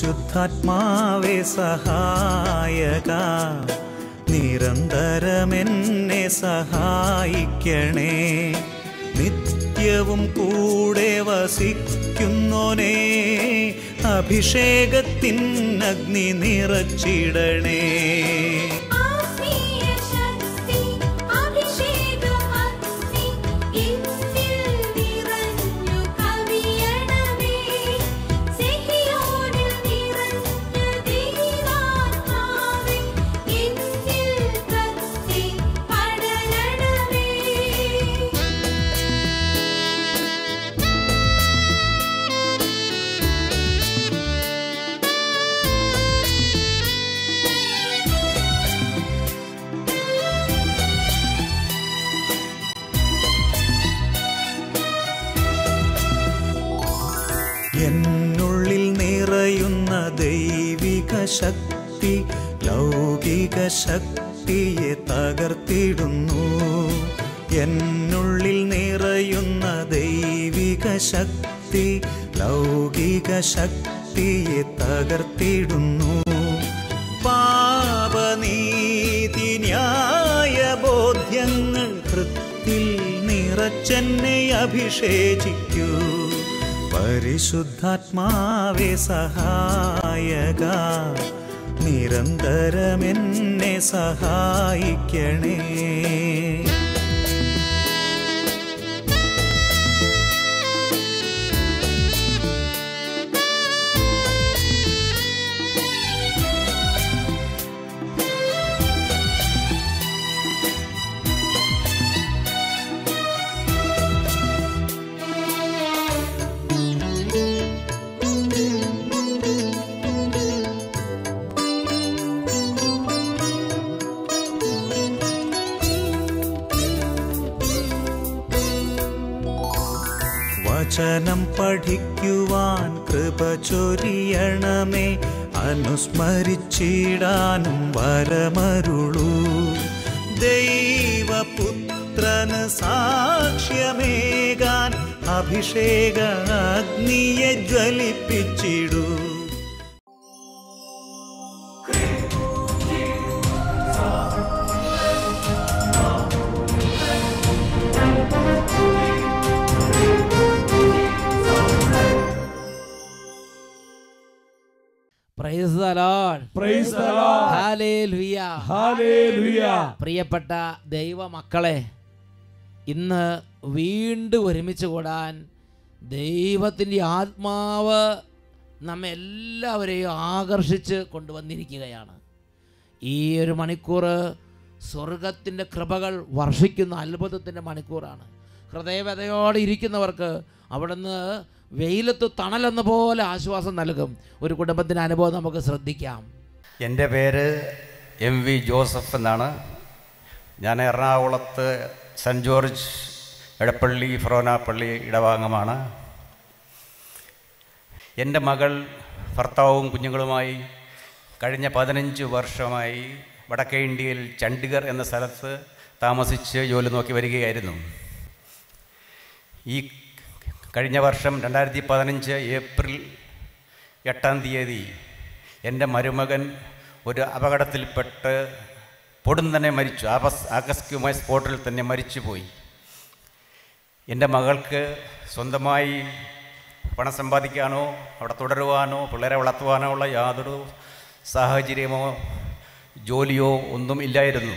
പരിശുദ്ധാത്മാവേ സഹായക നിരന്തരമെന്നെ സഹായിക്കണേ നിത്യവും കൂടെ വസിക്കുന്നോനേ അഭിഷേകത്തിൻ അഗ്നി നിറച്ചിടണേ ആത്മീയ ശക്തി അഭിഷേകമഗ്നി എന്നിൽ നിറഞ്ഞു കവിയണമേ സിഹിയോനിൽ നിറഞ്ഞ ദൈവാത്മാവേ എന്നിൽ കത്തി പടരണമേ എന്നുള്ളിൽ നിറയുന്ന ദൈവിക ശക്തി ലൗകിക ശക്തിയെ തകർത്തിടുന്നു എന്നുള്ളിൽ നിറയുന്ന ദൈവിക ശക്തി ലൗകിക ശക്തിയെ തകർത്തിടുന്നു പാപനീതി ന്യായ ബോധ്യങ്ങൾ ഹൃത്തിൽ നിറച്ചെന്നെ അഭിഷേചിക്കൂ പരിശുദ്ധാത്മാവേ സഹായക നിരന്തരമെന്നെ സഹായിക്കണേ വചനം പഠിക്കുവാൻ കൃപ ചൊരിയണമേ അനുസ്മരിച്ചിടാനും വരമരുളൂ ദൈവപുത്രന് സാക്ഷ്യമേകാൻ അഭിഷേക അഗ്നിയെ ജ്വലിപ്പിച്ചിടൂ praise the Lord Praise the Lord. Hallelujah Hallelujah. പ്രിയപ്പെട്ട ദൈവമക്കളെ ഇന്ന് വീണ്ടും ഒരുമിച്ച് കൂടാൻ ദൈവത്തിൻ്റെ ആത്മാവ് നമ്മെ എല്ലാവരെയും ആകർഷിച്ച് കൊണ്ടുവന്നിരിക്കുകയാണ് ഈ ഒരു മണിക്കൂർ സ്വർഗത്തിൻ്റെ കൃപകൾ വർഷിക്കുന്ന അത്ഭുതത്തിൻ്റെ മണിക്കൂറാണ് ഹൃദയവ്യതയോടെ ഇരിക്കുന്നവർക്ക് അവിടുന്ന് വെയിലത്ത് തണലെന്ന പോലെ ആശ്വാസം നൽകും ഒരു കുടുംബത്തിൻ്റെ അനുഭവം നമുക്ക് ശ്രദ്ധിക്കാം എൻ്റെ പേര് എം വി ജോസഫ് എന്നാണ് ഞാൻ എറണാകുളത്ത് സെൻറ്റ് ജോർജ് എടപ്പള്ളി ഫറോനാപ്പള്ളി ഇടവാംഗമാണ് എൻ്റെ മകൾ ഭർത്താവും കുഞ്ഞുങ്ങളുമായി കഴിഞ്ഞ പതിനഞ്ച് വർഷമായി വടക്കേ ഇന്ത്യയിൽ ചണ്ഡിഗർ എന്ന സ്ഥലത്ത് താമസിച്ച് ജോലി നോക്കി വരികയായിരുന്നു ഈ കഴിഞ്ഞ വർഷം രണ്ടായിരത്തി പതിനഞ്ച് ഏപ്രിൽ എട്ടാം തീയതി എൻ്റെ മരുമകൻ ഒരു അപകടത്തിൽപ്പെട്ട് പൊടുന്നനെ മരിച്ചു ആപസ് ആകസ്മികമായ സ്പോട്ടിൽ തന്നെ മരിച്ചുപോയി എൻ്റെ മകൾക്ക് സ്വന്തമായി പണം സമ്പാദിക്കാനോ അവിടെ തുടരുവാനോ പിള്ളേരെ വളർത്തുവാനോ ഉള്ള യാതൊരു സാഹചര്യമോ ജോലിയോ ഒന്നും ഇല്ലായിരുന്നു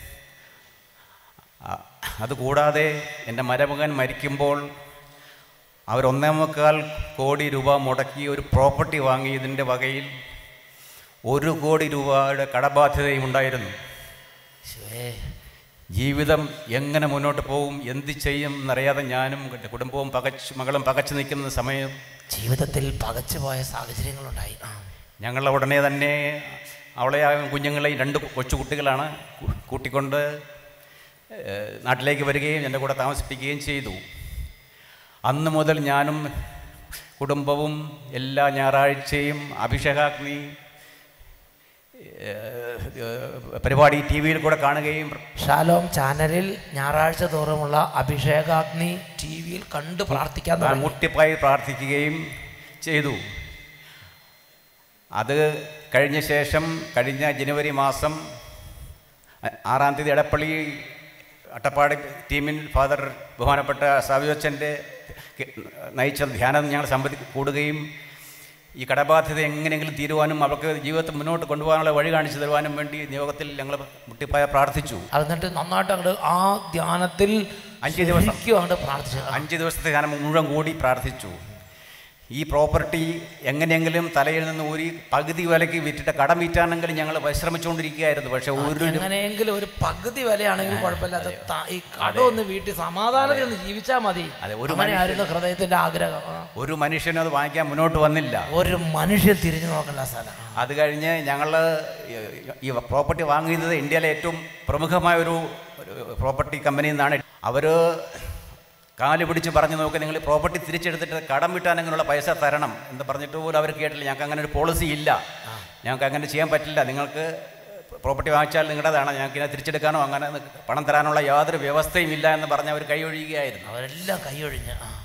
ആ, അതുകൂടാതെ എൻ്റെ മരുമകൻ മരിക്കുമ്പോൾ അവർ ഒന്നേ മുക്കാൽ കോടി രൂപ മുടക്കി ഒരു പ്രോപ്പർട്ടി വാങ്ങിയതിൻ്റെ വകയിൽ ഒരു കോടി രൂപയുടെ കടബാധ്യതയും ഉണ്ടായിരുന്നു ജീവിതം എങ്ങനെ മുന്നോട്ട് പോകും എന്ത് ചെയ്യും എന്നറിയാതെ ഞാനും എൻ്റെ കുടുംബവും പകച്ച് മകളും പകച്ചു നിൽക്കുന്ന സമയം ജീവിതത്തിൽ പകച്ചുപോയ സാഹചര്യങ്ങളുണ്ടായി ആ. ഞങ്ങൾ ഉടനെ തന്നെ അവളെ കുഞ്ഞുങ്ങളെയും രണ്ട് കൊച്ചു കുട്ടികളാണ് കൂ- കൂട്ടിക്കൊണ്ട് ഏഹ്, നാട്ടിലേക്ക് വരികയും എൻ്റെ കൂടെ താമസിപ്പിക്കുകയും ചെയ്തു അന്ന് മുതൽ ഞാനും കുടുംബവും എല്ലാ ഞായറാഴ്ചയും അഭിഷേകാഗ്നി ഏഹ്, ഏഹ്, പരിപാടി ടി വിയിൽ കൂടെ കാണുകയും ഷാലോം ചാനലിൽ ഞായറാഴ്ച തോറുമുള്ള അഭിഷേകാഗ്നി ടി വിയിൽ കണ്ട് പ്രാർത്ഥിക്കാൻ തുടങ്ങി. മുട്ടിപ്പായി പ്രാർത്ഥിക്കുകയും ചെയ്തു അത് കഴിഞ്ഞ ശേഷം കഴിഞ്ഞ ജനുവരി മാസം അ- ആറാം തീയതി എടപ്പള്ളി അട്ടപ്പാടി ടീമിൽ ഫാദർ ബഹുമാനപ്പെട്ട സാവിവച്ചൻ്റെ നയിച്ച ധ്യാനം ഞങ്ങൾ സമ്മതി കൂടുകയും ഈ കടബാധ്യത എങ്ങനെയെങ്കിലും തീരുവാനും അവർക്ക് ജീവിതത്തിൽ മുന്നോട്ട് കൊണ്ടുപോകാനുള്ള വഴി കാണിച്ചു തരുവാനും വേണ്ടി നിയോഗത്തിൽ ഞങ്ങൾ മുട്ടിപ്പായ പ്രാർത്ഥിച്ചു അത് എന്നിട്ട് നന്നായിട്ട് അങ്ങോട്ട് ആ ധ്യാനത്തിൽ അഞ്ച് ദിവസം. ശരിക്കും അങ്ങോട്ട് പ്രാർത്ഥിച്ചു അഞ്ച് ദിവസത്തെ ധ്യാനം മുഴുവൻ കൂടി പ്രാർത്ഥിച്ചു ഈ പ്രോപ്പർട്ടി എങ്ങനെയെങ്കിലും തലയിൽ നിന്ന് ഊരി പകുതി വിലയ്ക്ക് വിറ്റിട്ട് കടം വിറ്റാണെങ്കിലും ഞങ്ങൾ പരിശ്രമിച്ചുകൊണ്ടിരിക്കുകയായിരുന്നു പക്ഷെ ഒരു എങ്ങനെയെങ്കിലും ഒരു പകുതി വിലയാണെങ്കിലും കുഴപ്പമില്ലാത്ത ത- ഈ കടമൊന്ന് വീട്ടിൽ സമാധാനത്തിൽ ഒന്ന് ജീവിച്ചാൽ മതി അതെ, ഒരു അങ്ങനെയായിരുന്നു ഹൃദയത്തിന്റെ ആഗ്രഹം ആ. ഒരു മനുഷ്യനും അത് വാങ്ങിക്കാൻ മുന്നോട്ട് വന്നില്ല ഒരു മനുഷ്യൻ തിരിഞ്ഞു നോക്കേണ്ട സ്ഥലം അത് കഴിഞ്ഞ് ഞങ്ങൾ ഈ പ്രോപ്പർട്ടി വാങ്ങിയത് ഇന്ത്യയിലെ ഏറ്റവും പ്രമുഖമായ ഒരു പ്രോപ്പർട്ടി കമ്പനിയിൽ നിന്നാണ് അവർ കാല് പിടിച്ച് പറഞ്ഞു നോക്കി നിങ്ങൾ പ്രോപ്പർട്ടി തിരിച്ചെടുത്തിട്ട് കടം വിട്ടാൻ അങ്ങനെയുള്ള പൈസ തരണം എന്ന് പറഞ്ഞിട്ട് പോലും അവർ കേട്ടില്ല ഞങ്ങൾക്ക് അങ്ങനെ ഒരു പോളിസി ഇല്ല ഞങ്ങൾക്ക് അങ്ങനെ ചെയ്യാൻ പറ്റില്ല നിങ്ങൾക്ക് പ്രോപ്പർട്ടി വാങ്ങിച്ചാൽ നിങ്ങളുടേതാണ് ഞങ്ങൾക്ക് ഇതിനെ തിരിച്ചെടുക്കാനോ അങ്ങനെ പണം തരാനുള്ള യാതൊരു വ്യവസ്ഥയും ഇല്ല എന്ന് പറഞ്ഞ് അവർ കൈയൊഴിയുകയായിരുന്നു അവരെല്ലാം കൈയൊഴിഞ്ഞ് ആ.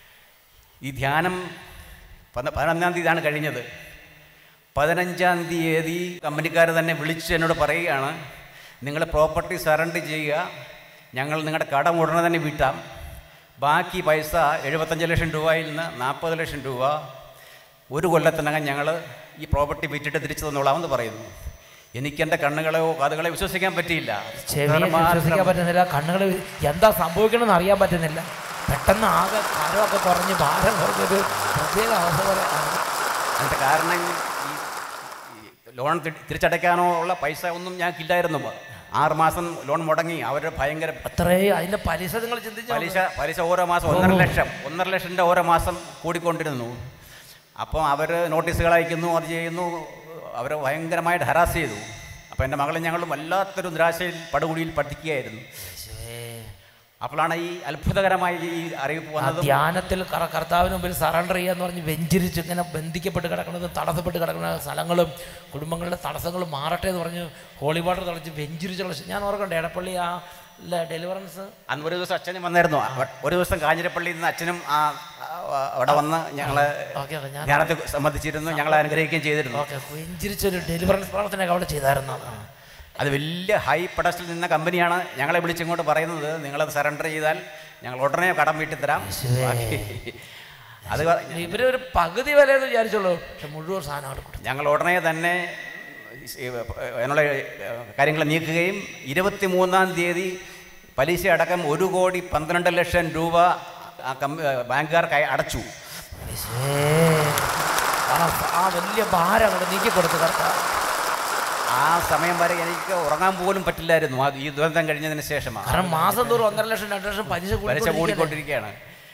ഈ ധ്യാനം പതിന- പതിനൊന്നാം തീയതിയാണ് കഴിഞ്ഞത് പതിനഞ്ചാം തീയതി കമ്പനിക്കാർ തന്നെ വിളിച്ച് എന്നോട് പറയുകയാണ് നിങ്ങൾ പ്രോപ്പർട്ടി സറണ്ടർ ചെയ്യുക ഞങ്ങൾ നിങ്ങളുടെ കടം ഉടനെ തന്നെ വീട്ടാം ബാക്കി പൈസ എഴുപത്തഞ്ച് ലക്ഷം രൂപയിൽ നിന്ന് നാൽപ്പത് ലക്ഷം രൂപ ഒരു കൊല്ലത്തിനകം ഞങ്ങൾ ഈ പ്രോപ്പർട്ടി വിറ്റിട്ട് തിരിച്ചു തന്നോളാമെന്ന് പറയുന്നു എനിക്ക് എൻ്റെ കണ്ണുകളെയോ കാതുകളെയോ വിശ്വസിക്കാൻ പറ്റിയില്ല ചെവിയെ വിശ്വസിക്കാൻ പറ്റുന്നില്ല കണ്ണുകൾ എന്താ സംഭവിക്കണമെന്ന് അറിയാൻ പറ്റുന്നില്ല പെട്ടെന്ന് ആകെ ഭാരമൊക്കെ കുറഞ്ഞ് ഭാരം കുറഞ്ഞൊരു പ്രത്യേക അവസ്ഥ പോലെ ആണ്. അതിൻ്റെ കാരണം ഈ ഈ ലോൺ തി- തിരിച്ചടയ്ക്കാനോ ഉള്ള പൈസ ഒന്നും ഞങ്ങൾക്കില്ലായിരുന്നു ആറ് മാസം ലോൺ മുടങ്ങി അവർ ഭയങ്കര അത്രയും അതിന്റെ പലിശ നിങ്ങൾ ചിന്തിച്ചു പലിശ പലിശ ഓരോ മാസം ഒന്നര ലക്ഷം ഒന്നര ലക്ഷത്തിൻ്റെ ഓരോ മാസം കൂടിക്കൊണ്ടിരുന്നു അപ്പോൾ അവർ നോട്ടീസുകൾ അയക്കുന്നു അത് ചെയ്യുന്നു അവർ ഭയങ്കരമായിട്ട് ഹരാസ് ചെയ്തു അപ്പോൾ എൻ്റെ മകളും ഞങ്ങളും വല്ലാത്തൊരു നിരാശയിൽ പടുകുടിയിൽ പഠിക്കുകയായിരുന്നു അപ്പോഴാണ് ഈ അത്ഭുതകരമായ ഈ അറിയിപ്പ് ആ വന്നതും ധ്യാനത്തിൽ കറ- കർത്താവിന് മുമ്പിൽ സറണ്ടർ ചെയ്യാന്ന് പറഞ്ഞ് വെഞ്ചരിച്ച് ഇങ്ങനെ ബന്ധിക്കപ്പെട്ട് കിടക്കുന്നതും തടസ്സപ്പെട്ട് കിടക്കുന്ന സ്ഥലങ്ങളും കുടുംബങ്ങളുടെ തടസ്സങ്ങളും മാറട്ടെ എന്ന് പറഞ്ഞ് ഹോളി വാട്ടർ തളിച്ച് വെഞ്ചരിച്ചുള്ള ശ- ഞാൻ ഓർക്കണ്ടേ എടപ്പള്ളി ആ ഡെലിവറൻസ് അന്ന് ഒരു ദിവസം അച്ഛനും വന്നായിരുന്നു അവ- ഒരു ദിവസം കാഞ്ഞിരപ്പള്ളിയിൽ നിന്ന് അച്ഛനും ആ ആ, അവിടെ വന്ന് ഞങ്ങളെ ഓക്കെ ഓക്കെ ഞാൻ ധ്യാനത്തെ സംബന്ധിച്ചിരുന്നു ഞങ്ങളെ അനുഗ്രഹിക്കുകയും ചെയ്തിരുന്നു ഓക്കെ വെഞ്ചരിച്ചൊരു ഡെലിവറൻസ് പ്രാർത്ഥനയൊക്കെ അവിടെ ചെയ്തായിരുന്നു ആ. അത് വലിയ ഹൈ പടസ്റ്റിൽ നിന്ന കമ്പനിയാണ് ഞങ്ങളെ വിളിച്ചിങ്ങോട്ട് പറയുന്നത് നിങ്ങളത് സറണ്ടർ ചെയ്താൽ ഞങ്ങൾ ഉടനെ കടം വീട്ടിൽ തരാം ബാക്കി അത് പറ- ഇവര് ഒരു പകുതി വില എന്ന് വിചാരിച്ചുള്ളൂ പക്ഷെ മുഴുവൻ സാധനം അവിടെ കൊടുത്തു ഞങ്ങൾ ഉടനെ തന്നെ ഈ, അതിനുള്ള കാര്യങ്ങൾ നീക്കുകയും ഇരുപത്തി മൂന്നാം തീയതി പലിശ അടക്കം ഒരു കോടി പന്ത്രണ്ട് ലക്ഷം രൂപ ആ കമ്പ ബാങ്കുകാർക്ക് അടച്ചു യേശുവേ. കാരണം ആ വലിയ ഭാരം അങ്ങോട്ട് നീക്കി കൊടുത്തു കർത്താവ് ആ സമയം വരെ എനിക്ക് ഉറങ്ങാൻ പോലും പറ്റില്ലായിരുന്നു ആ ഈ ദുരന്തം കഴിഞ്ഞതിന് ശേഷമാണ് കാരണം മാസം തോറും ഒന്നര ലക്ഷം രണ്ട് ലക്ഷം പലിശ പലിശ കൂടിക്കൊണ്ടിരിക്കുകയല്ലേ. കൂടിക്കൊണ്ടിരിക്കുകയാണ്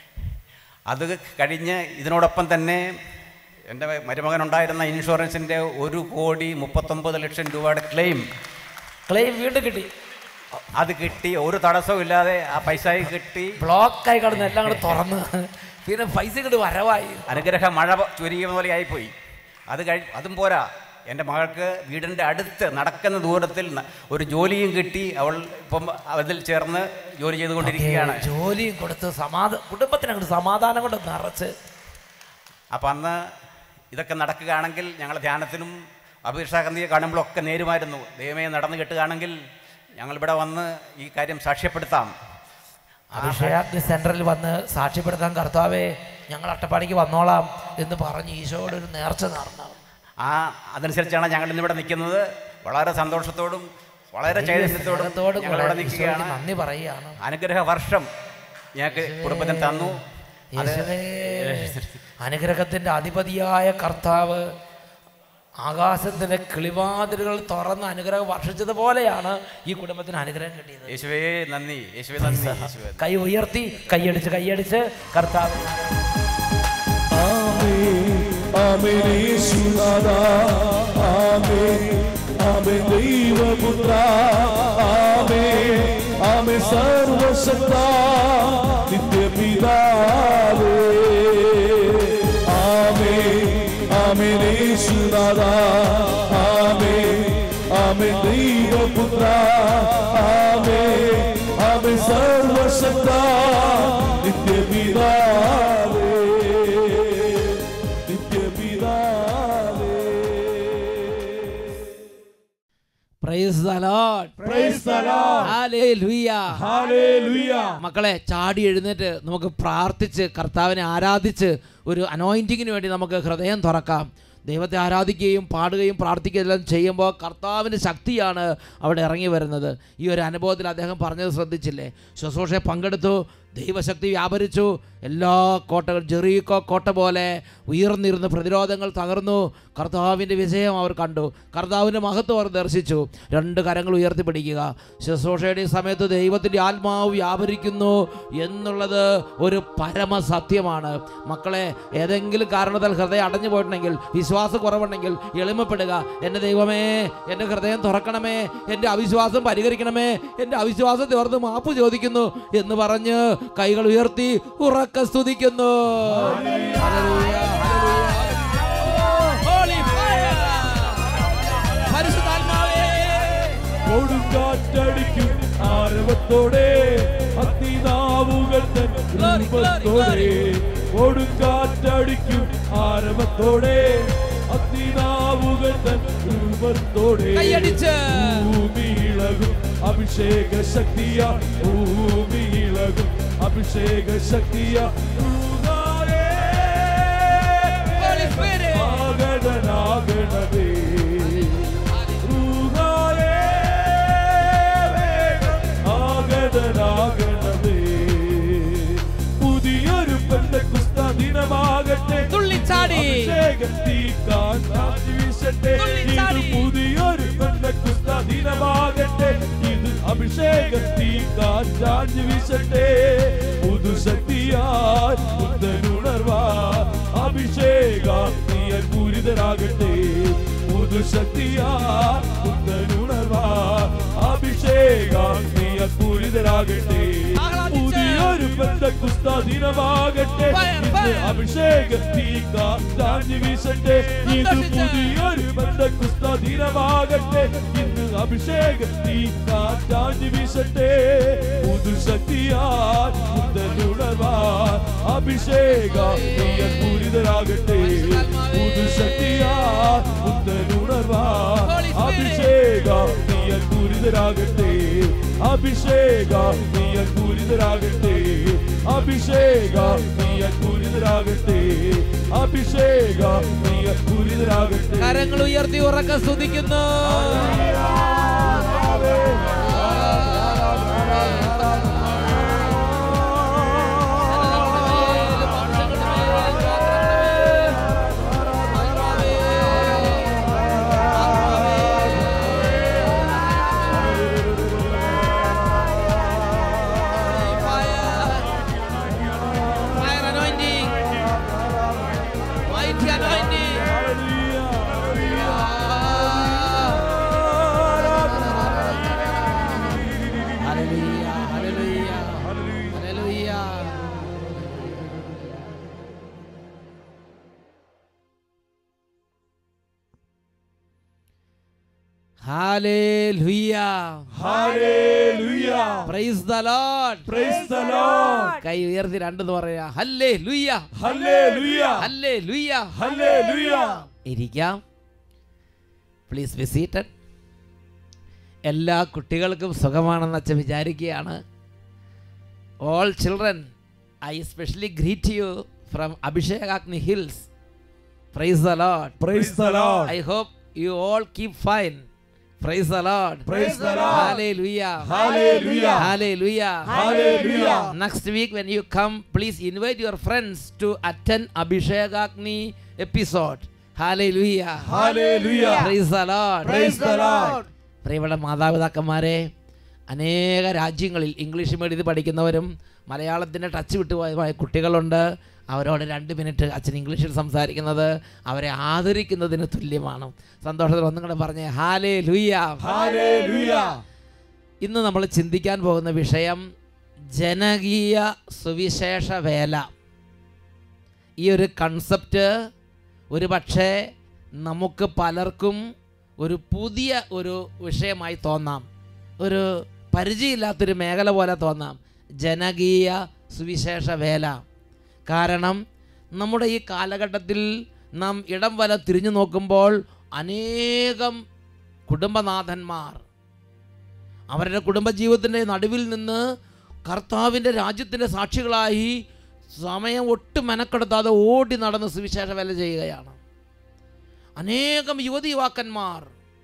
അത് കഴിഞ്ഞ് ഇതിനോടൊപ്പം തന്നെ എൻ്റെ മരുമകനുണ്ടായിരുന്ന ഇൻഷുറൻസിൻ്റെ ഒരു കോടി മുപ്പത്തൊമ്പത് ലക്ഷം രൂപയുടെ ക്ലെയിം ക്ലെയിം വീണ്ടും കിട്ടി അത് കിട്ടി ഒരു തടസ്സവും ഇല്ലാതെ ആ പൈസ കിട്ടി ബ്ലോക്കായി കിടന്ന് എല്ലാം കൂടെ തുറന്ന് പിന്നെ പൈസ ഇങ്ങോട്ട് വരവായി അനുഗ്രഹ മഴ ചൊരിയുന്ന പോലെ ആയിപ്പോയി അത് കഴി അതും പോരാ എൻ്റെ മകൾക്ക് വീടിൻ്റെ അടുത്ത് നടക്കുന്ന ദൂരത്തിൽ ന- ഒരു ജോലിയും കിട്ടി അവൾ ഇപ്പം അതിൽ ചേർന്ന് ജോലി ചെയ്തുകൊണ്ടിരിക്കുകയാണ് ജോലിയും കൊടുത്ത് സമാധ കുടുംബത്തിന് അങ്ങോട്ട് സമാധാനം കൊണ്ട് നിറച്ച് അപ്പം അന്ന് ഇതൊക്കെ നടക്കുകയാണെങ്കിൽ ഞങ്ങൾ ധ്യാനത്തിനും അഭിഷേകന്തിയെ കാണുമ്പോഴൊക്കെ നേരുമായിരുന്നു ദൈവമേ നടന്നു കിട്ടുകയാണെങ്കിൽ ഞങ്ങളിവിടെ വന്ന് ഈ കാര്യം സാക്ഷ്യപ്പെടുത്താം അഭിഷേകാഗ്നി സെന്ററിൽ വന്ന് സാക്ഷ്യപ്പെടുത്താൻ കർത്താവേ ഞങ്ങൾ അട്ടപ്പാടിക്ക് വന്നോളാം എന്ന് പറഞ്ഞ് ഈശോയുടെ ഒരു നേർച്ച നടന്നു ആ അതനുസരിച്ചാണ് ഞങ്ങൾ ഇന്നിവിടെ നിൽക്കുന്നത് വളരെ സന്തോഷത്തോടും വളരെ ചൈതന്യത്തോടും സ്നേഹത്തോടും കൂടെ ഞങ്ങളിവിടെ ഈശോയ്ക്ക് നിൽക്കുകയാണ് നന്ദി പറയുകയാണ് അനുഗ്രഹ വർഷം ഞങ്ങൾക്ക് കുടുംബത്തിന് തന്നു അത് യേശുവേ, അനുഗ്രഹത്തിന്റെ അധിപതിയായ കർത്താവ് ആകാശത്തിന്റെ കിളിവാതിലുകൾ തുറന്ന് അനുഗ്രഹം വർഷിച്ചതുപോലെയാണ് ഈ കുടുംബത്തിന് അനുഗ്രഹം കിട്ടിയത് യേശുവേ നന്ദി യേശുവേ നന്ദി യേശുവേ കൈ ഉയർത്തി കൈയടിച്ച് കൈയടിച്ച് കർത്താവ് ആമേൻ ആമേൻ യേശുനാഥാ ആമേൻ ആമേൻ ദൈവപുത്ര ആമേൻ ആമേൻ സർവശക്ത നിത്യപിതാവേ ആമേൻ ആമേൻ യേശുനാഥാ ആമേൻ ആമേൻ ദൈവപുത്ര ആമേൻ ആമേൻ സർവശക്ത നിത്യപിതാവേ നിത്യപിതാവേ Praise the Lord. Praise the Lord. Hallelujah. Hallelujah. മക്കളെ ചാടി എഴുന്നേറ്റ് നമുക്ക് പ്രാർത്ഥിച്ച് കർത്താവിനെ ആരാധിച്ച് ഒരു അനോയിൻറ്റിങ്ങിന് വേണ്ടി നമുക്ക് ഹൃദയം തുറക്കാം ദൈവത്തെ ആരാധിക്കുകയും പാടുകയും പ്രാർത്ഥിക്കുകയും എല്ലാം ചെയ്യുമ്പോൾ കർത്താവിൻ്റെ ശക്തിയാണ് അവിടെ ഇറങ്ങി വരുന്നത് ഈ ഒരു അനുഭവത്തിൽ അദ്ദേഹം പറഞ്ഞത് ശ്രദ്ധിച്ചില്ലേ ശുശ്രൂഷയെ പങ്കെടുത്തു ദൈവശക്തി വ്യാപരിച്ചു എല്ലാ കോട്ടകൾ ജെറീക്കോ കോട്ട പോലെ ഉയർന്നിരുന്ന പ്രതിരോധങ്ങൾ തകർന്നു കർത്താവിൻ്റെ വിജയം അവർ കണ്ടു കർത്താവിൻ്റെ മഹത്വം അവർ ദർശിച്ചു രണ്ട് കരങ്ങൾ ഉയർത്തിപ്പിടിക്കുക ശുശ്രൂഷയുടെ ഈ സമയത്ത് ദൈവത്തിൻ്റെ ആത്മാവ് വ്യാപരിക്കുന്നു എന്നുള്ളത് ഒരു പരമസത്യമാണ് മക്കളെ ഏതെങ്കിലും കാരണത്താൽ ഹൃദയം അടഞ്ഞു പോയിട്ടുണ്ടെങ്കിൽ വിശ്വാസം കുറവുണ്ടെങ്കിൽ എളിമപ്പെടുക എൻ്റെ ദൈവമേ എൻ്റെ ഹൃദയം തുറക്കണമേ എൻ്റെ അവിശ്വാസം പരിഹരിക്കണമേ എൻ്റെ അവിശ്വാസത്തെ ഓർത്ത് മാപ്പ് ചോദിക്കുന്നു എന്ന് പറഞ്ഞ് കൈകൾ ഉയർത്തി ഉറക്ക സ്തുതിക്കുന്നു ഹല്ലേലൂയ, ഹല്ലേലൂയ. Holy fire. പരിശുദ്ധാത്മാവേ കൊടുങ്കാറ്റടിക്കും ആരവത്തോടെ അത്തിനാവുകൾ തൻ രൂപത്തോടെ കൊടുങ്കാറ്റടിക്കും ആരവത്തോടെ അത്തിനാവുകൾ തൻ രൂപത്തോടെ കൈയടിച്ച്. ഭൂമിയിളകും അഭിഷേക ശക്തിയ ഭൂമിയിളകും അഭിഷേക ശക്തിയ Holy Spirit. ആഗതനാകണമേ റൂഹായേ വേഗം ആഗതനാകണമേ പുതിയൊരു പെന്തക്കുസ്ത ദിനമാകട്ടെ തുള്ളിച്ചാടി. അഭിഷേകത്തീക്കാൻ കാറ്റ് വീശട്ടെ തുള്ളിച്ചാടി. ഇത് പുതിയൊരു പെന്തക്കുസ്ത ദിനമാകട്ടെ ഇത് അഭിഷേകത്തീക്കാൻ ചാഞ്ഞു വീശട്ടെ പുതുശക്തിയാൽ പുത്തനുണർവാ അഭിഷേക നീയൻ പൂരിതരാകട്ടെ പുതുശക്തിയാ പുത്തനുണർവാ അഭിഷേക നീയൻ പൂരിതരാകട്ടെ ആഹ്ലാദിച്ച്. പുതിയൊരു ബന്ധക്കുസ്ത ദിനമാകട്ടെ Fire, ഇന്ന് fire. അഭിഷേകത്തീക്കാ ചാഞ്ഞു വീശട്ടെ ഇത് സന്തോഷിച്ച്. പുതിയൊരു ബന്ധക്കുസ്ത ദിനമാകട്ടെ ഇന്ന് അഭിഷേകത്തീക്കാ ചാഞ്ഞു വീശട്ടെ പുതുശക്തിയാൽ പുത്തനുണർവാ അഭിഷേക നീയൻ പൂരിതരാകട്ടെ പുതുശക്തിയാ പുത്തനുണർവാ അഭിഷേക നീയൻ പൂരിതരാകട്ടെ അഭിഷേക നീയൻ പൂരിതരാകട്ടെ അഭിഷേക നീയൻ പൂരിതരാകട്ടെ അഭിഷേക നീയൻ പൂരിതരാകട്ടെ കരങ്ങൾ ഉയർത്തി ഉറക്ക സ്തുതിക്കുന്നു Fire anointing. Mighty anointing. Hallelujah, hallelujah, hallelujah. Hallelujah. Hallelujah. Praise the Lord. Praise the Lord. കൈ ഉയർത്തി രണ്ടെന്ന് പറയാ ഹല്ലേ ലുയ്യ Hallelujah. ഹല്ലേ ലുയ്യ Hallelujah. ഇരിക്കാം പ്ലീസ് ബി സീറ്റഡ് എല്ലാ കുട്ടികൾക്കും സുഖമാണെന്ന് അച്ഛൻ വിചാരിക്കുകയാണ് all children I specially greet you from Abhishek Agni hills praise the Lord Praise the Lord. I hope you all keep fine praise the Lord Praise the Lord. Hallelujah. Hallelujah. Hallelujah. Hallelujah. Next week when you come, please invite your friends to attend Abhishekagni episode. Hallelujah. Hallelujah. Praise the Lord. Praise the Lord. പ്രിയപ്പെട്ട മാതാപിതാക്കന്മാരെ അനേക രാജ്യങ്ങളിൽ English മീഡിയത്തിൽ പഠിക്കുന്നവരും മലയാളത്തിൻ്റെ touch വിട്ടുപോയ കുട്ടികളുണ്ട് അവരോട് രണ്ട് മിനിറ്റ് അച്ഛൻ ഇംഗ്ലീഷിൽ സംസാരിക്കുന്നത് അവരെ ആദരിക്കുന്നതിന് തുല്യമാണ് സന്തോഷത്തിൽ ഒന്നും കൂടെ പറഞ്ഞേ ഹാലേ ലുയ്യ Hallelujah. ഇന്ന് നമ്മൾ ചിന്തിക്കാൻ പോകുന്ന വിഷയം ജനകീയ സുവിശേഷ വേല ഈ ഒരു കൺസെപ്റ്റ് ഒരു പക്ഷേ നമുക്ക് പലർക്കും ഒരു പുതിയ ഒരു വിഷയമായി തോന്നാം ഒരു പരിചയമില്ലാത്തൊരു മേഖല പോലെ തോന്നാം ജനകീയ സുവിശേഷ വേല കാരണം നമ്മുടെ ഈ കാലഘട്ടത്തിൽ നാം ഇടം വല തിരിഞ്ഞു നോക്കുമ്പോൾ അനേകം കുടുംബനാഥന്മാർ അവരുടെ കുടുംബജീവിതത്തിൻ്റെ നടുവിൽ നിന്ന് കർത്താവിൻ്റെ രാജ്യത്തിൻ്റെ സാക്ഷികളായി സമയം ഒട്ടും മെനക്കെടുത്താതെ ഓടി നടന്ന് സുവിശേഷ വേല ചെയ്യുകയാണ് അനേകം യുവതി യുവാക്കന്മാർ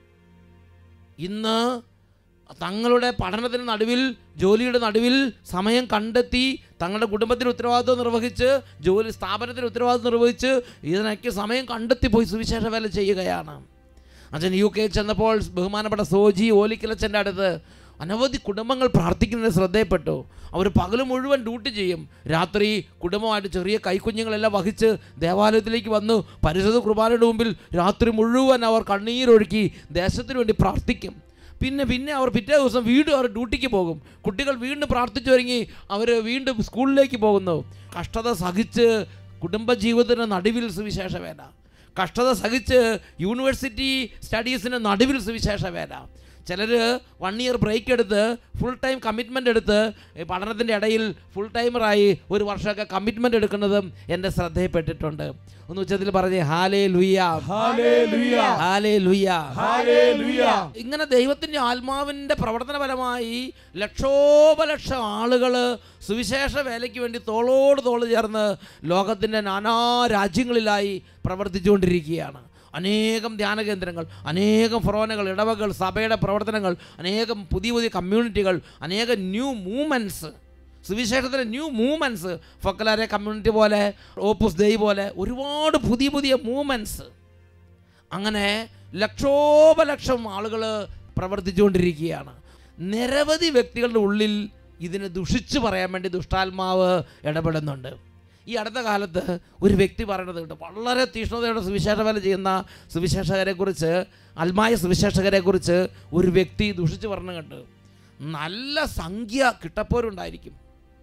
ഇന്ന് തങ്ങളുടെ പഠനത്തിന് നടുവിൽ ജോലിയുടെ നടുവിൽ സമയം കണ്ടെത്തി തങ്ങളുടെ കുടുംബത്തിന് ഉത്തരവാദിത്വം നിർവഹിച്ച് ജോലി സ്ഥാപനത്തിന് ഉത്തരവാദിത്വം നിർവഹിച്ച് ഇതിനൊക്കെ സമയം കണ്ടെത്തി പോയി സുവിശേഷ വേല ചെയ്യുകയാണ് അച്ഛൻ യു കെ ചെന്നപ്പോൾ ബഹുമാനപ്പെട്ട സോജി ഓലിക്കലച്ചൻ്റെ അടുത്ത് അനവധി കുടുംബങ്ങൾ പ്രാർത്ഥിക്കുന്നത് ശ്രദ്ധയപ്പെട്ടു അവർ പകൽ മുഴുവൻ ഡ്യൂട്ടി ചെയ്യും രാത്രി കുടുംബമായിട്ട് ചെറിയ കൈക്കുഞ്ഞുങ്ങളെല്ലാം വഹിച്ച് ദേവാലയത്തിലേക്ക് വന്നു പരിശുദ്ധ കുർബാനയുടെ മുമ്പിൽ രാത്രി മുഴുവൻ അവർ കണ്ണീരൊഴുക്കി ദേശത്തിന് വേണ്ടി പ്രാർത്ഥിക്കും പിന്നെ പിന്നെ അവർ പിറ്റേ ദിവസം വീണ്ടും അവർ ഡ്യൂട്ടിക്ക് പോകും കുട്ടികൾ വീണ്ടും പ്രാർത്ഥിച്ചു ഒരുങ്ങി അവർ വീണ്ടും സ്കൂളിലേക്ക് പോകുന്നു കഷ്ടത സഹിച്ച് കുടുംബജീവിതത്തിന് നടുവിൽ സുവിശേഷ വേല കഷ്ടത സഹിച്ച് യൂണിവേഴ്സിറ്റി സ്റ്റഡീസിന് നടുവിൽ സുവിശേഷ വേല ചിലർ വൺ ഇയർ ബ്രേക്ക് എടുത്ത് ഫുൾ ടൈം കമ്മിറ്റ്മെൻ്റ് എടുത്ത് ഈ പഠനത്തിൻ്റെ ഇടയിൽ ഫുൾ ടൈമറായി ഒരു വർഷമൊക്കെ കമ്മിറ്റ്മെൻ്റ് എടുക്കുന്നതും എൻ്റെ ശ്രദ്ധയിൽപ്പെട്ടിട്ടുണ്ട് ഒന്ന് ഉച്ചത്തിൽ പറഞ്ഞേ ഹാലേ ലുയ്യ Hallelujah. ഹാലേ ലുയ്യ Hallelujah. ഇങ്ങനെ ദൈവത്തിൻ്റെ ആത്മാവിൻ്റെ പ്രവർത്തനപരമായി ലക്ഷോപലക്ഷം ആളുകൾ സുവിശേഷ വേലയ്ക്ക് വേണ്ടി തോളോട് തോള് ചേർന്ന് ലോകത്തിൻ്റെ നാനാ രാജ്യങ്ങളിലായി പ്രവർത്തിച്ചുകൊണ്ടിരിക്കുകയാണ് അനേകം ധ്യാന കേന്ദ്രങ്ങൾ അനേകം ഫൊറോനകൾ ഇടവകൾ സഭയുടെ പ്രവർത്തനങ്ങൾ അനേകം പുതിയ പുതിയ കമ്മ്യൂണിറ്റികൾ അനേകം ന്യൂ മൂവ്മെൻറ്റ്സ് സുവിശേഷത്തിലെ ന്യൂ മൂവ്മെൻറ്റ്സ് ഫൊക്കലാരെ കമ്മ്യൂണിറ്റി പോലെ ഓപ്പുസ് ദൈ പോലെ ഒരുപാട് പുതിയ പുതിയ മൂവ്മെൻറ്റ്സ് അങ്ങനെ ലക്ഷോപലക്ഷം ആളുകൾ പ്രവർത്തിച്ചുകൊണ്ടിരിക്കുകയാണ് നിരവധി വ്യക്തികളുടെ ഉള്ളിൽ ഇതിനെ ദുഷിച്ചു പറയാൻ വേണ്ടി ദുഷ്ടാത്മാവ് ഇടപെടുന്നുണ്ട് ഈ അടുത്ത കാലത്ത് ഒരു വ്യക്തി പറയണത് കേട്ടോ വളരെ തീഷ്ണതയോടെ സുവിശേഷ വേല ചെയ്യുന്ന സുവിശേഷകരെക്കുറിച്ച് അൽമായ സുവിശേഷകരെക്കുറിച്ച് ഒരു വ്യക്തി ദുഷിച്ച് പറഞ്ഞു കണ്ട് നല്ല സംഖ്യ കിട്ടപ്പോരുണ്ടായിരിക്കും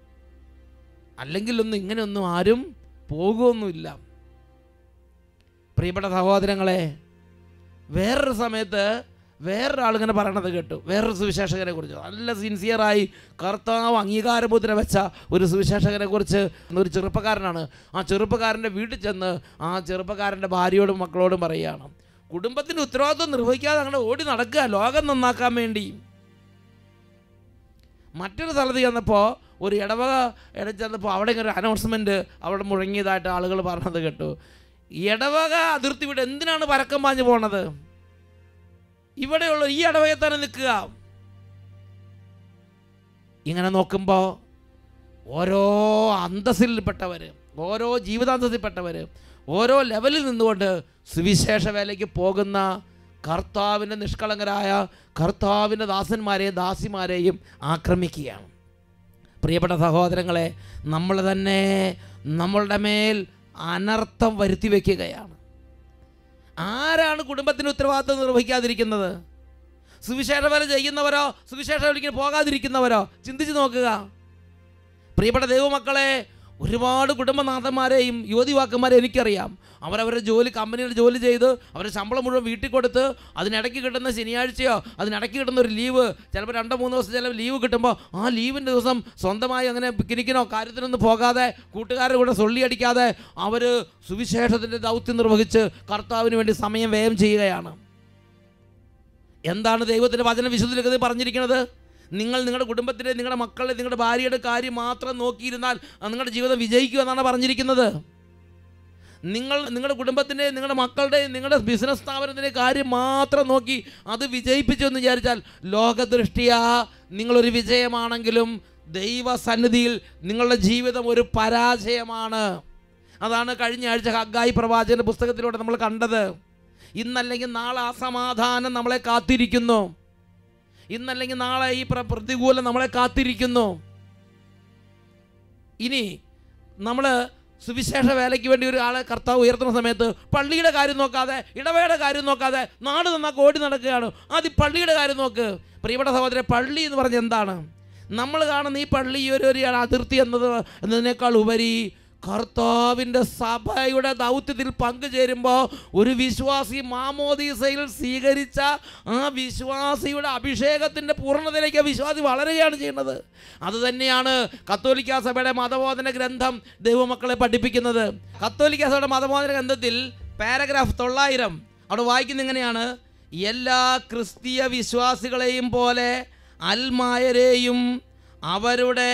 അല്ലെങ്കിലൊന്നും ഇങ്ങനെയൊന്നും ആരും പോകുമൊന്നുമില്ല പ്രിയപ്പെട്ട സഹോദരങ്ങളെ വേറൊരു സമയത്ത് വേറൊരാൾ ഇങ്ങനെ പറയണത് കേട്ടു വേറൊരു സുവിശേഷകനെ കുറിച്ച് നല്ല സിൻസിയറായി കർത്താവ് അംഗീകാരമുദ്ര വെച്ച ഒരു സുവിശേഷകനെ കുറിച്ച് ഒരു ചെറുപ്പക്കാരനാണ് ആ ചെറുപ്പക്കാരൻ്റെ വീട്ടിൽ ചെന്ന് ആ ചെറുപ്പക്കാരൻ്റെ ഭാര്യയോടും മക്കളോടും പറയുകയാണ് കുടുംബത്തിൻ്റെ ഉത്തരവാദിത്വം നിർവഹിക്കാതെ അങ്ങനെ ഓടി നടക്കുക ലോകം നന്നാക്കാൻ വേണ്ടി മറ്റൊരു സ്ഥലത്ത് ചെന്നപ്പോൾ ഒരു ഇടവക ഇട ചെന്നപ്പോൾ അവിടെ ഇങ്ങനെ ഒരു അനൗൺസ്മെൻറ്റ് അവിടെ മുഴങ്ങിയതായിട്ട് ആളുകൾ പറഞ്ഞത് കേട്ടു ഇടവക അതിർത്തി വിട്ട് എന്തിനാണ് പരക്കം പാഞ്ഞു പോണത് ഇവിടെയുള്ള ഈ ഇടവകയിൽ തന്നെ നിൽക്കുക ഇങ്ങനെ നോക്കുമ്പോൾ ഓരോ അന്തസ്സിൽപ്പെട്ടവർ ഓരോ ജീവിതാന്തസ്സിൽപ്പെട്ടവർ ഓരോ ലെവലിൽ നിന്നുകൊണ്ട് സുവിശേഷ വേലയ്ക്ക് പോകുന്ന കർത്താവിൻ്റെ നിഷ്കളങ്കരായ കർത്താവിൻ്റെ ദാസന്മാരെയും ദാസിമാരെയും ആക്രമിക്കുകയാണ് പ്രിയപ്പെട്ട സഹോദരങ്ങളെ നമ്മൾ തന്നെ നമ്മളുടെ മേൽ അനർത്ഥം വരുത്തി വയ്ക്കുകയാണ് ആരാണ് കുടുംബത്തിന് ഉത്തരവാദിത്വം നിർവഹിക്കാതിരിക്കുന്നത് സുവിശേഷ വേല ചെയ്യുന്നവരോ സുവിശേഷ വേലയ്ക്ക് പോകാതിരിക്കുന്നവരോ ചിന്തിച്ച് നോക്കുക പ്രിയപ്പെട്ട ദൈവമക്കളെ ഒരുപാട് കുടുംബനാഥന്മാരെയും യുവതിവാക്കന്മാരെയും എനിക്കറിയാം അവരവരുടെ ജോലി കമ്പനിയിൽ ജോലി ചെയ്ത് അവരുടെ ശമ്പളം മുഴുവൻ വീട്ടിൽ കൊടുത്ത് അതിനിടയ്ക്ക് കിട്ടുന്ന ശനിയാഴ്ചയോ അതിനിടയ്ക്ക് കിട്ടുന്ന ഒരു ലീവ് ചിലപ്പോൾ രണ്ടോ മൂന്നോ ദിവസം ചില ലീവ് കിട്ടുമ്പോൾ ആ ലീവിൻ്റെ ദിവസം സ്വന്തമായി അങ്ങനെ പിക്നിക്കിനോ കാര്യത്തിനൊന്നും പോകാതെ കൂട്ടുകാരുടെ കൂടെ സൊള്ളി അടിക്കാതെ അവർ സുവിശേഷത്തിൻ്റെ ദൗത്യം നിർവഹിച്ച് കർത്താവിന് വേണ്ടി സമയം വ്യയം ചെയ്യുകയാണ് എന്താണ് ദൈവത്തിൻ്റെ വചന വിശുദ്ധ പറഞ്ഞിരിക്കുന്നത് നിങ്ങൾ നിങ്ങളുടെ കുടുംബത്തിൻ്റെ നിങ്ങളുടെ മക്കളുടെ നിങ്ങളുടെ ഭാര്യയുടെ കാര്യം മാത്രം നോക്കിയിരുന്നാൽ അത് നിങ്ങളുടെ ജീവിതം വിജയിക്കുക എന്നാണ് പറഞ്ഞിരിക്കുന്നത് നിങ്ങൾ നിങ്ങളുടെ കുടുംബത്തിൻ്റെ നിങ്ങളുടെ മക്കളുടെ നിങ്ങളുടെ ബിസിനസ് സ്ഥാപനത്തിൻ്റെ കാര്യം മാത്രം നോക്കി അത് വിജയിപ്പിച്ചു എന്ന് വിചാരിച്ചാൽ ലോകദൃഷ്ടിയാ നിങ്ങളൊരു വിജയമാണെങ്കിലും ദൈവസന്നിധിയിൽ നിങ്ങളുടെ ജീവിതം ഒരു പരാജയമാണ് അതാണ് കഴിഞ്ഞ ആഴ്ച ഹഗ്ഗായി പ്രവാചകന്റെ പുസ്തകത്തിലൂടെ നമ്മൾ കണ്ടത് ഇന്നല്ലെങ്കിൽ നാളെ അസമാധാനം നമ്മളെ കാത്തിരിക്കുന്നു ഇന്നല്ലെങ്കിൽ നാളെ ഈ പ്ര- പ്രതികൂലം നമ്മളെ കാത്തിരിക്കുന്നു ഇനി നമ്മൾ സുവിശേഷ വേലയ്ക്ക് വേണ്ടി ഒരാളെ കർത്താവ് ഉയർത്തുന്ന സമയത്ത് പള്ളിയുടെ കാര്യം നോക്കാതെ ഇടവയുടെ കാര്യം നോക്കാതെ നാട് നന്നാക്കി ഓടി നടക്കുകയാണ് ആദ്യം പള്ളിയുടെ കാര്യം നോക്ക് പ്രിയപ്പെട്ട സഹോദരൻ പള്ളി എന്ന് പറഞ്ഞ എന്താണ് നമ്മൾ കാണുന്ന ഈ പള്ളി ഈ ഒരു ഒരു അതിർത്തി എന്നത് എന്നതിനേക്കാൾ ഉപരി കർത്താവിൻ്റെ സഭയുടെ ദൗത്യത്തിൽ പങ്കുചേരുമ്പോൾ ഒരു വിശ്വാസി മാമോദീസയിൽ സ്വീകരിച്ച ആ വിശ്വാസിയുടെ അഭിഷേകത്തിൻ്റെ പൂർണ്ണതയിലേക്ക് ആ വിശ്വാസി വളരുകയാണ് ചെയ്യുന്നത് അതുതന്നെയാണ് കത്തോലിക്ക സഭയുടെ മതബോധന ഗ്രന്ഥം ദൈവമക്കളെ പഠിപ്പിക്കുന്നത് കത്തോലിക്ക സഭയുടെ മതബോധന ഗ്രന്ഥത്തിൽ പാരഗ്രാഫ് തൊള്ളായിരം അവിടെ വായിക്കുന്ന എങ്ങനെയാണ് എല്ലാ ക്രിസ്തീയ വിശ്വാസികളെയും പോലെ അൽമായരെയും അവരുടെ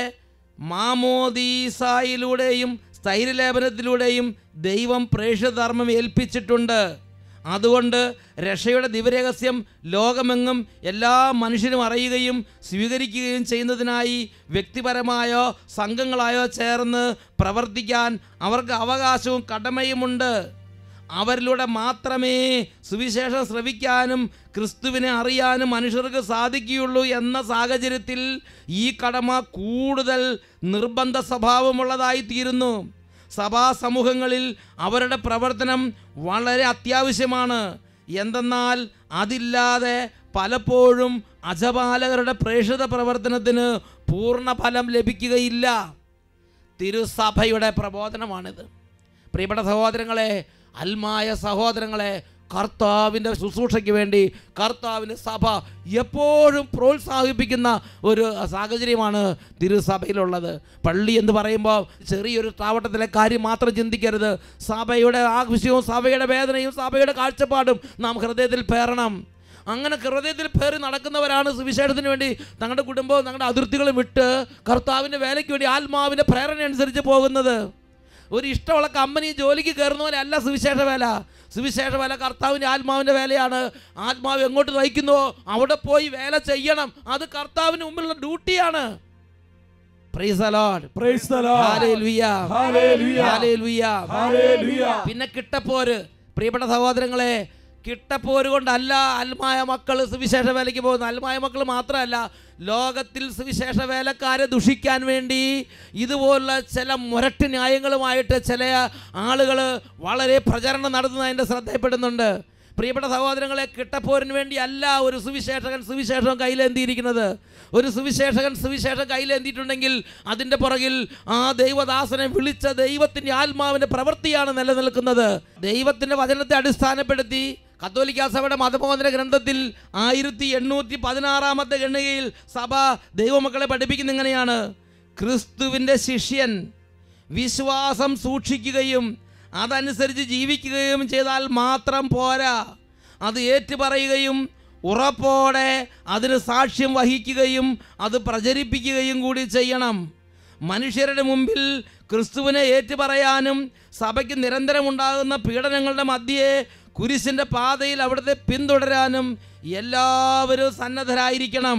മാമോദീസായിലൂടെയും സ്ഥൈര്യലേപനത്തിലൂടെയും ദൈവം പ്രേക്ഷധർമ്മം ഏൽപ്പിച്ചിട്ടുണ്ട് അതുകൊണ്ട് രക്ഷയുടെ ദിവരഹസ്യം ലോകമെങ്ങും എല്ലാ മനുഷ്യരും അറിയുകയും സ്വീകരിക്കുകയും ചെയ്യുന്നതിനായി വ്യക്തിപരമായോ സംഘങ്ങളായോ ചേർന്ന് പ്രവർത്തിക്കാൻ അവർക്ക് അവകാശവും കടമയുമുണ്ട് അവരിലൂടെ മാത്രമേ സുവിശേഷം ശ്രവിക്കാനും ക്രിസ്തുവിനെ അറിയാനും മനുഷ്യർക്ക് സാധിക്കുകയുള്ളൂ എന്ന സാഹചര്യത്തിൽ ഈ കടമ കൂടുതൽ നിർബന്ധ സ്വഭാവമുള്ളതായി തീരുന്നു സഭാ സമൂഹങ്ങളിൽ അവരുടെ പ്രവർത്തനം വളരെ അത്യാവശ്യമാണ് എന്തെന്നാൽ അതില്ലാതെ പലപ്പോഴും അജപാലകരുടെ പ്രേക്ഷിത പ്രവർത്തനത്തിന് പൂർണ്ണ ഫലം ലഭിക്കുകയില്ല തിരുസഭയുടെ പ്രബോധനമാണിത് പ്രിയപ്പെട്ട സഹോദരങ്ങളെ അൽമായ സഹോദരങ്ങളെ കർത്താവിൻ്റെ ശുശ്രൂഷയ്ക്ക് വേണ്ടി കർത്താവിൻ്റെ സഭ എപ്പോഴും പ്രോത്സാഹിപ്പിക്കുന്ന ഒരു സാഹചര്യമാണ് തിരുസഭയിലുള്ളത് പള്ളി എന്ന് പറയുമ്പോൾ ചെറിയൊരു താവട്ടത്തിലെ കാര്യം മാത്രം ചിന്തിക്കരുത് സഭയുടെ ആവശ്യവും സഭയുടെ വേദനയും സഭയുടെ കാഴ്ചപ്പാടും നാം ഹൃദയത്തിൽ പേറണം അങ്ങനെ ഹൃദയത്തിൽ പേറി നടക്കുന്നവരാണ് സുവിശേഷത്തിന് വേണ്ടി തങ്ങളുടെ കുടുംബവും തങ്ങളുടെ അതിർത്തികളും വിട്ട് കർത്താവിൻ്റെ വേലയ്ക്ക് വേണ്ടി ആത്മാവിൻ്റെ പ്രേരണ അനുസരിച്ച് പോകുന്നത് ഒരു ഇഷ്ടമുള്ള കമ്പനി ജോലിക്ക് കയറുന്ന പോലെ അല്ല സുവിശേഷ വേല സുവിശേഷ വേല കർത്താവിൻ്റെ ആത്മാവിൻ്റെ വേലയാണ് ആത്മാവ് എങ്ങോട്ട് നയിക്കുന്നുവോ അവിടെ പോയി വേല ചെയ്യണം അത് കർത്താവിന് മുമ്പിലുള്ള ഡ്യൂട്ടിയാണ് Praise the Lord. Praise the Lord. Hallelujah. Hallelujah. Hallelujah. Hallelujah. പിന്നെ കിട്ടപ്പോര് പ്രിയപ്പെട്ട സഹോദരങ്ങളെ കിട്ടപ്പോര് കൊണ്ടല്ല അൽമായ മക്കൾ സുവിശേഷ വേലയ്ക്ക് പോകുന്നത് അൽമായ മക്കൾ മാത്രമല്ല ലോകത്തിൽ സുവിശേഷ വേലക്കാരെ ദുഷിക്കാൻ വേണ്ടി ഇതുപോലുള്ള ചില മുരട്ട് ന്യായങ്ങളുമായിട്ട് ചില ആളുകൾ വളരെ പ്രചരണം നടത്തുന്നതിൻ്റെ ശ്രദ്ധയപ്പെടുന്നുണ്ട് പ്രിയപ്പെട്ട സഹോദരങ്ങളെ കിട്ടപ്പോരിന് വേണ്ടി അല്ല ഒരു സുവിശേഷകൻ സുവിശേഷം കയ്യിലേന്തിയിരിക്കുന്നത് ഒരു സുവിശേഷകൻ സുവിശേഷം കയ്യിലേന്തിയിട്ടുണ്ടെങ്കിൽ അതിൻ്റെ പുറകിൽ ആ ദൈവദാസനെ വിളിച്ച ദൈവത്തിൻ്റെ ആത്മാവിൻ്റെ പ്രവൃത്തിയാണ് നിലനിൽക്കുന്നത് ദൈവത്തിൻ്റെ വചനത്തെ അടിസ്ഥാനപ്പെടുത്തി കത്തോലിക്ക സഭയുടെ മതബോധന ഗ്രന്ഥത്തിൽ ആയിരത്തി എണ്ണൂറ്റി പതിനാറാമത്തെ ഗണ്ണികയിൽ സഭ ദൈവമക്കളെ പഠിപ്പിക്കുന്ന ഇങ്ങനെയാണ് ക്രിസ്തുവിൻ്റെ ശിഷ്യൻ വിശ്വാസം സൂക്ഷിക്കുകയും അതനുസരിച്ച് ജീവിക്കുകയും ചെയ്താൽ മാത്രം പോരാ അത് ഏറ്റുപറയുകയും ഉറപ്പോടെ അതിന് സാക്ഷ്യം വഹിക്കുകയും അത് പ്രചരിപ്പിക്കുകയും കൂടി ചെയ്യണം മനുഷ്യരുടെ മുമ്പിൽ ക്രിസ്തുവിനെ ഏറ്റുപറയാനും സഭയ്ക്ക് നിരന്തരമുണ്ടാകുന്ന പീഡനങ്ങളുടെ മധ്യേ കുരിശിൻ്റെ പാതയിൽ അവിടുത്തെ പിന്തുടരാനും എല്ലാവരും സന്നദ്ധരായിരിക്കണം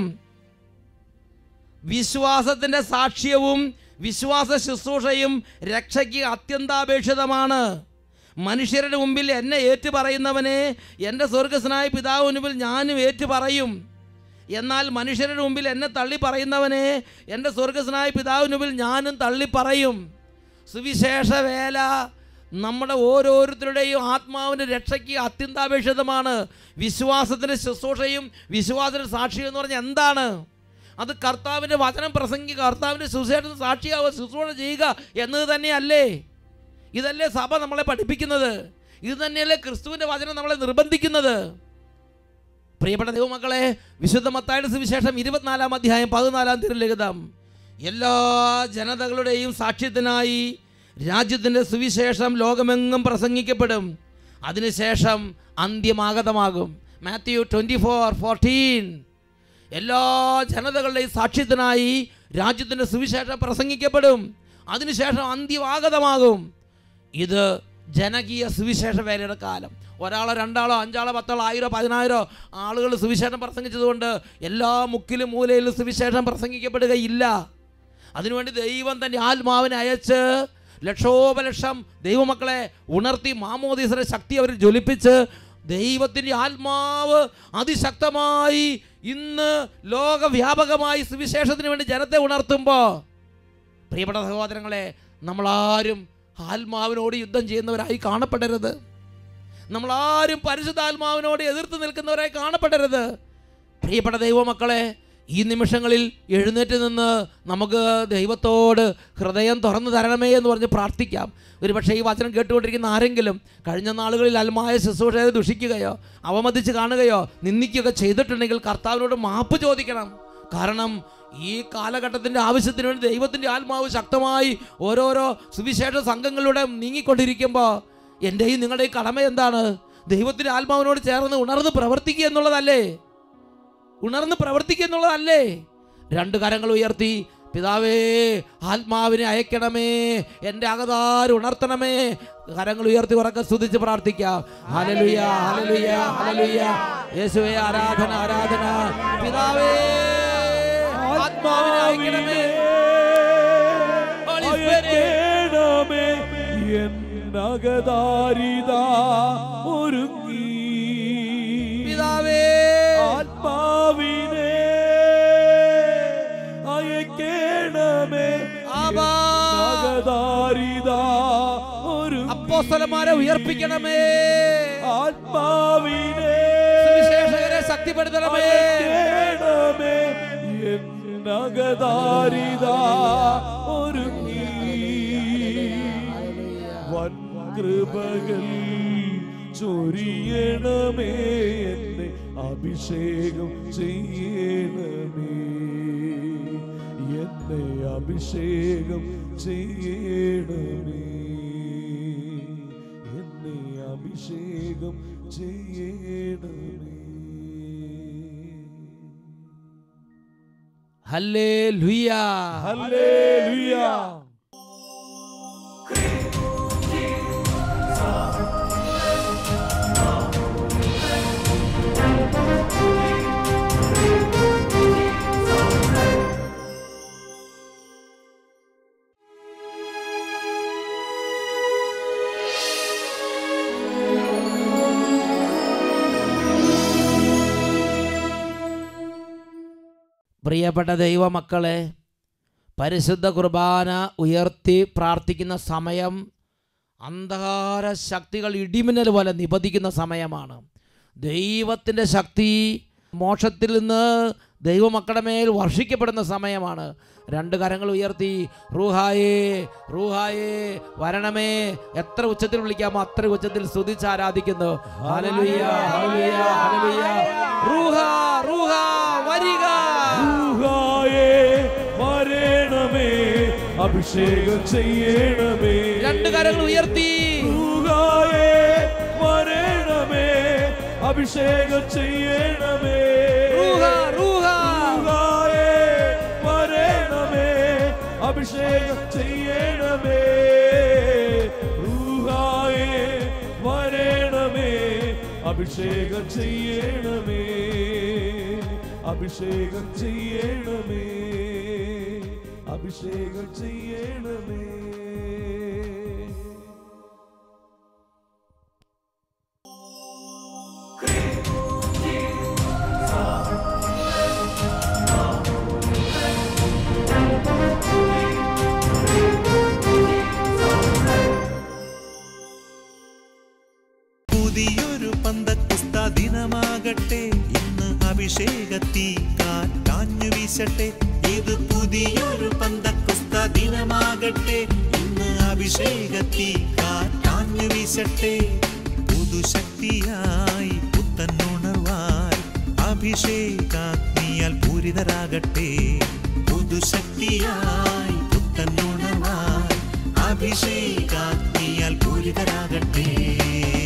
വിശ്വാസത്തിൻ്റെ സാക്ഷ്യവും വിശ്വാസ ശുശ്രൂഷയും രക്ഷയ്ക്ക് അത്യന്താപേക്ഷിതമാണ് മനുഷ്യരുടെ മുമ്പിൽ എന്നെ ഏറ്റു പറയുന്നവനെ എൻ്റെ സ്വർഗസ്നായ പിതാവ് മുൻപിൽ ഞാനും ഏറ്റു പറയും എന്നാൽ മനുഷ്യരുടെ മുമ്പിൽ എന്നെ തള്ളി പറയുന്നവനെ എൻ്റെ സ്വർഗസ്നായ പിതാവിന് മുമ്പിൽ ഞാനും തള്ളി പറയും സുവിശേഷ വേല നമ്മുടെ ഓരോരുത്തരുടെയും ആത്മാവിൻ്റെ രക്ഷയ്ക്ക് അത്യന്താപേക്ഷിതമാണ് വിശ്വാസത്തിൻ്റെ ശുശ്രൂഷയും വിശ്വാസത്തിൻ്റെ സാക്ഷിയും എന്ന് പറഞ്ഞാൽ എന്താണ് അത് കർത്താവിൻ്റെ വചനം പ്രസംഗിക്കുക കർത്താവിൻ്റെ സുശേഷത്തിന് സാക്ഷിയാവുക ശുശ്രൂഷ ചെയ്യുക എന്നത് തന്നെയല്ലേ ഇതല്ലേ സഭ നമ്മളെ പഠിപ്പിക്കുന്നത് ഇത് തന്നെയല്ലേ ക്രിസ്തുവിൻ്റെ വചനം നമ്മളെ നിർബന്ധിക്കുന്നത് പ്രിയപ്പെട്ട ദൈവമക്കളെ വിശുദ്ധ മത്തായുടെ സുവിശേഷം ഇരുപത്തിനാലാം അധ്യായം പതിനാലാം തിരുലിഖിതം എല്ലാ ജനതകളുടെയും സാക്ഷ്യത്തിനായി രാജ്യത്തിൻ്റെ സുവിശേഷം ലോകമെങ്ങും പ്രസംഗിക്കപ്പെടും അതിനുശേഷം അന്ത്യമാഗതമാകും മാത്യു ട്വൻറ്റി ഫോർ ഫോർട്ടീൻ എല്ലാ ജനതകളുടെയും സാക്ഷ്യത്തിനായി രാജ്യത്തിൻ്റെ സുവിശേഷം പ്രസംഗിക്കപ്പെടും അതിനുശേഷം അന്ത്യമാഗതമാകും ഇത് ജനകീയ സുവിശേഷ വേലയുടെ കാലം ഒരാളോ രണ്ടാളോ അഞ്ചാളോ പത്താളോ ആയിരോ പതിനായിരോ ആളുകൾ സുവിശേഷം പ്രസംഗിച്ചതുകൊണ്ട് എല്ലാ മുക്കിലും മൂലയിലും സുവിശേഷം പ്രസംഗിക്കപ്പെടുകയില്ല അതിനുവേണ്ടി ദൈവം തൻ്റെ ആത്മാവിനെ അയച്ച് ലക്ഷോപലക്ഷം ദൈവമക്കളെ ഉണർത്തി മാമോദീസയുടെ ശക്തി അവർ ജ്വലിപ്പിച്ച് ദൈവത്തിൻ്റെ ആത്മാവ് അതിശക്തമായി ഇന്ന് ലോകവ്യാപകമായി സുവിശേഷത്തിന് വേണ്ടി ജനത്തെ ഉണർത്തുമ്പോൾ പ്രിയപ്പെട്ട സഹോദരങ്ങളെ നമ്മളാരും ആത്മാവിനോട് യുദ്ധം ചെയ്യുന്നവരായി കാണപ്പെടരുത് നമ്മളാരും പരിശുദ്ധാത്മാവിനോട് എതിർത്ത് നിൽക്കുന്നവരായി കാണപ്പെടരുത് പ്രിയപ്പെട്ട ദൈവമക്കളെ ഈ നിമിഷങ്ങളിൽ എഴുന്നേറ്റ് നിന്ന് നമുക്ക് ദൈവത്തോട് ഹൃദയം തുറന്നു തരണമേ എന്ന് പറഞ്ഞ് പ്രാർത്ഥിക്കാം ഒരുപക്ഷേ ഈ വചനം കേട്ടുകൊണ്ടിരിക്കുന്ന ആരെങ്കിലും കഴിഞ്ഞ നാളുകളിൽ അൽമായ ശുശ്രൂഷയെ ദുഷിക്കുകയോ അവമതിച്ച് കാണുകയോ നിന്ദിക്കുകയോ ചെയ്തിട്ടുണ്ടെങ്കിൽ കർത്താവിനോട് മാപ്പ് ചോദിക്കണം കാരണം ഈ കാലഘട്ടത്തിൻ്റെ ആവശ്യത്തിന് വേണ്ടി ദൈവത്തിൻ്റെ ആത്മാവ് ശക്തമായി ഓരോരോ സുവിശേഷ സംഘങ്ങളിലൂടെ നീങ്ങിക്കൊണ്ടിരിക്കുമ്പോൾ എൻ്റെയും നിങ്ങളുടെയും കടമ എന്താണ് ദൈവത്തിൻ്റെ ആത്മാവിനോട് ചേർന്ന് ഉണർന്ന് പ്രവർത്തിക്കുക എന്നുള്ളതല്ലേ ഉണർന്ന് പ്രവർത്തിക്കുക എന്നുള്ളതല്ലേ രണ്ട് കരങ്ങൾ ഉയർത്തി പിതാവേ ആത്മാവിനെ അയക്കണമേ എൻ്റെ അകതാര് ഉണർത്തണമേ കരങ്ങൾ ഉയർത്തി ഉറക്കെ സ്തുതിച്ച് പ്രാർത്ഥിക്കാം ഹല്ലേലൂയ ഹല്ലേലൂയ ഹല്ലേലൂയ യേശുവേ ആരാധന ആരാധന പിതാവേ ആത്മാവിനെ അയക്കണമേ Holy Spirit. അയക്കേണമേ എന്നകതാരിത ഒരുങ്ങി പിതാവേ ആത്മാവിനെ അയക്കേണമേ ആബാ. എന്നകതാരിത ഒരുങ്ങി അപ്പോസ്തലന്മാരെ ഉയർപ്പിക്കണമേ ആത്മാവിനെ സുവിശേഷകരെ ശക്തിപ്പെടുത്തണമേ അയക്കേണമേ എന്നകതാരിത ഒരുങ്ങി വൻ കൃപകൾ ചൊരിയണമേ എന്നെ അഭിഷേകം ചെയ്യണമേ എന്നെ അഭിഷേകം ചെയ്യണമേ എന്നെ അഭിഷേകം ചെയ്യണമേ ഹല്ലേ ലുയ്യ ഹല്ലേലൂയ പ്രിയപ്പെട്ട ദൈവമക്കളെ പരിശുദ്ധ കുർബാന ഉയർത്തി പ്രാർത്ഥിക്കുന്ന സമയം അന്ധകാര ശക്തികൾ ഇടിമിന്നൽ പോലെ നിബന്ധിക്കുന്ന സമയമാണ് ദൈവത്തിൻ്റെ ശക്തി മോക്ഷത്തിൽ നിന്ന് ദൈവമക്കളുടെ മേൽ വർഷിക്കപ്പെടുന്ന സമയമാണ് രണ്ട് കരങ്ങൾ ഉയർത്തി റൂഹായേ റൂഹായേ വരണമേ എത്ര ഉച്ചത്തിൽ വിളിക്കാമോ അത്ര ഉച്ചത്തിൽ സ്തുതിച്ച് ആരാധിക്കുന്നു ഹല്ലേലൂയ, ഹല്ലേലൂയ, ഹല്ലേലൂയ. റൂഹ റൂഹ വരിക ൂഹായേ വരേണമേ അഭിഷേകം ചെയ്യണമേ രണ്ട് കരങ്ങൾ ഉയർത്തി ൂഹായേ വരേണമേ അഭിഷേകം ചെയ്യണമേ റൂഹ റൂഹ ൂഹായേ വരേണമേ അഭിഷേകം ചെയ്യണമേ ൂഹായേ വരേണമേ അഭിഷേകം ചെയ്യണമേ അഭിഷേകം ചെയ്യണമേ അഭിഷേകം ചെയ്യണമേ പുതിയൊരു പന്തക്കുസ്ത ദിനമാകട്ടെ ഇന്ന് അഭിഷേകത്തി കാഞ്ഞു വീശട്ടെ ഇത് പുതിയൊരു പന്തക്കുസ്ത ദിനമാകട്ടെ ഇന്ന് അഭിഷേകത്തി കാഞ്ഞു വീശട്ടെ പുതുശക്തിയായി പുത്തനുണർവായി അഭിഷേകാഗ്നിയാൽ പൂരിതരാകട്ടെ പുതുശക്തിയായി പുത്തനുണർവായി അഭിഷേകാഗ്നിയാൽ പൂരിതരാകട്ടെ